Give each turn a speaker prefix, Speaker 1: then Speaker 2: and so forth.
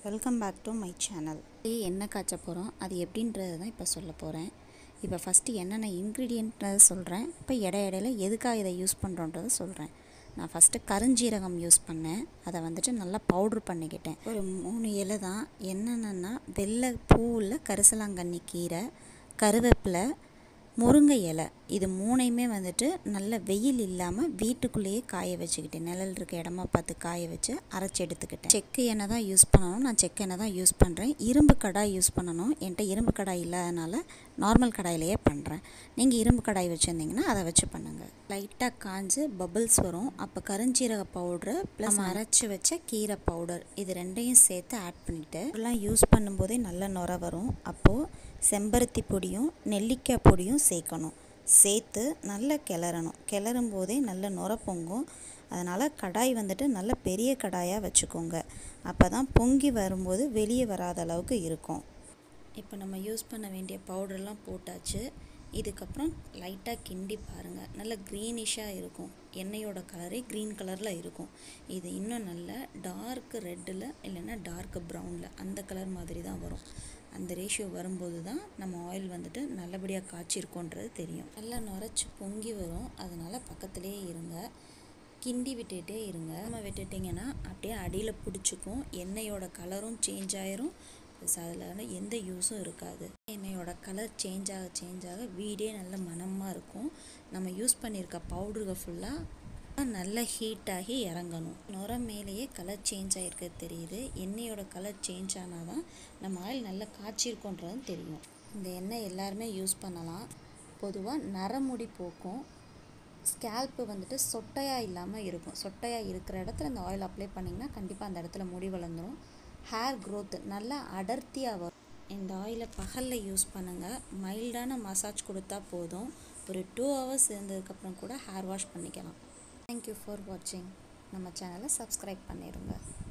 Speaker 1: welcome back to my channel எண்ணெய் காய்ச்ச போகிறோம் அது எப்படின்றது தான் இப்போ சொல்ல போகிறேன் இப்போ ஃபஸ்ட்டு என்னென்ன இன்க்ரீடியன்ட்ன்றதை சொல்கிறேன் இப்போ இட இடையில எதுக்காக இதை யூஸ் பண்ணுறோன்றதை சொல்கிறேன் நான் ஃபஸ்ட்டு கருஞ்சீரகம் யூஸ் பண்ணேன் அதை வந்துட்டு நல்லா பவுட்ரு பண்ணிக்கிட்டேன் ஒரு மூணு இலை தான் என்னென்னா வெள்ளை பூவில் கரிசலாங்கண்ணி கீரை கருவேப்பிலை முருங்கை இலை இது மூணையுமே வந்துட்டு நல்ல வெயில் இல்லாமல் வீட்டுக்குள்ளேயே காய வச்சுக்கிட்டேன் நிழல் இருக்க இடமா பார்த்து காய வச்சு அரைச்சி எடுத்துக்கிட்டேன் செக்கு எண்ணெய் தான் யூஸ் பண்ணணும் நான் செக்கு எண்ணெய் தான் யூஸ் பண்ணுறேன் இரும்பு கடாய் யூஸ் பண்ணணும் என்கிட்ட இரும்பு கடாய் இல்லாதனால நார்மல் கடாயிலேயே பண்ணுறேன் நீங்கள் இரும்பு கடாய் வச்சுருந்தீங்கன்னா அதை வச்சு பண்ணுங்கள் லைட்டாக காஞ்சு பபிள்ஸ் வரும் அப்போ கருஞ்சீரக பவுட்ரு ப்ளஸ் அரைச்சி வச்ச கீரை பவுடர் இது ரெண்டையும் சேர்த்து ஆட் பண்ணிவிட்டு இதெல்லாம் யூஸ் பண்ணும்போதே நல்ல நுர வரும் அப்போது செம்பருத்தி பொடியும் நெல்லிக்காய் பொடியும் சேர்க்கணும் சேர்த்து நல்லா கிளறணும் கிளறும் போதே நல்ல நுர பொங்கும் அதனால் கடாய் வந்துட்டு நல்ல பெரிய கடாயாக வச்சுக்கோங்க அப்போ தான் பொங்கி வரும்போது வெளியே வராத அளவுக்கு இருக்கும் இப்போ நம்ம யூஸ் பண்ண வேண்டிய பவுடர்லாம் போட்டாச்சு இதுக்கப்புறம் லைட்டாக கிண்டி பாருங்கள் நல்ல க்ரீனிஷாக இருக்கும் எண்ணெயோட கலரே க்ரீன் கலரில் இருக்கும் இது இன்னும் நல்ல டார்க் ரெட்டில் இல்லைன்னா டார்க் ப்ரௌனில் அந்த கலர் மாதிரி தான் வரும் அந்த ரேஷியோ வரும்போது தான் நம்ம ஆயில் வந்துட்டு நல்லபடியாக காய்ச்சிருக்கோன்றது தெரியும் நல்லா நுரைச்சி பொங்கி வரும் அதனால் பக்கத்துலேயே இருங்க கிண்டி விட்டுட்டே இருங்க நம்ம விட்டுட்டிங்கன்னா அப்படியே அடியில் பிடிச்சிக்கும் எண்ணெயோட கலரும் சேஞ்ச் ஆயிரும் ப்ளஸ் அதில் எந்த யூஸும் இருக்காது எண்ணெயோட கலர் சேஞ்ச் ஆக சேஞ்ச் ஆக வீடே நல்ல மணமாக இருக்கும் நம்ம யூஸ் பண்ணியிருக்க பவுடருக ஃபுல்லாக நல்ல ஹீட் ஆகி இறங்கணும் நுர மேலேயே கலர் சேஞ்ச் ஆகிருக்கிறது தெரியுது எண்ணெயோட கலர் சேஞ்ச் ஆனால் தான் நம்ம ஆயில் நல்லா காய்ச்சிருக்கோன்றதும் தெரியும் இந்த எண்ணெய் எல்லாருமே யூஸ் பண்ணலாம் பொதுவாக நரமுடி போக்கும் ஸ்கேல்ப்பு வந்துட்டு சொட்டையாக இல்லாமல் இருக்கும் சொட்டையாக இருக்கிற இடத்துல இந்த ஆயில் அப்ளை பண்ணிங்கன்னா கண்டிப்பாக அந்த இடத்துல முடி வளர்ந்துடும் ஹேர் க்ரோத் நல்லா அடர்த்தியாக வரும் இந்த ஆயிலை பகலில் யூஸ் பண்ணுங்கள் மைல்டான மசாஜ் கொடுத்தா போதும் ஒரு டூ ஹவர்ஸ் இருந்ததுக்கப்புறம் கூட ஹேர் வாஷ் பண்ணிக்கலாம் தேங்க்யூ ஃபார் வாட்சிங் நம்ம சேனலை சப்ஸ்கிரைப் பண்ணிடுங்க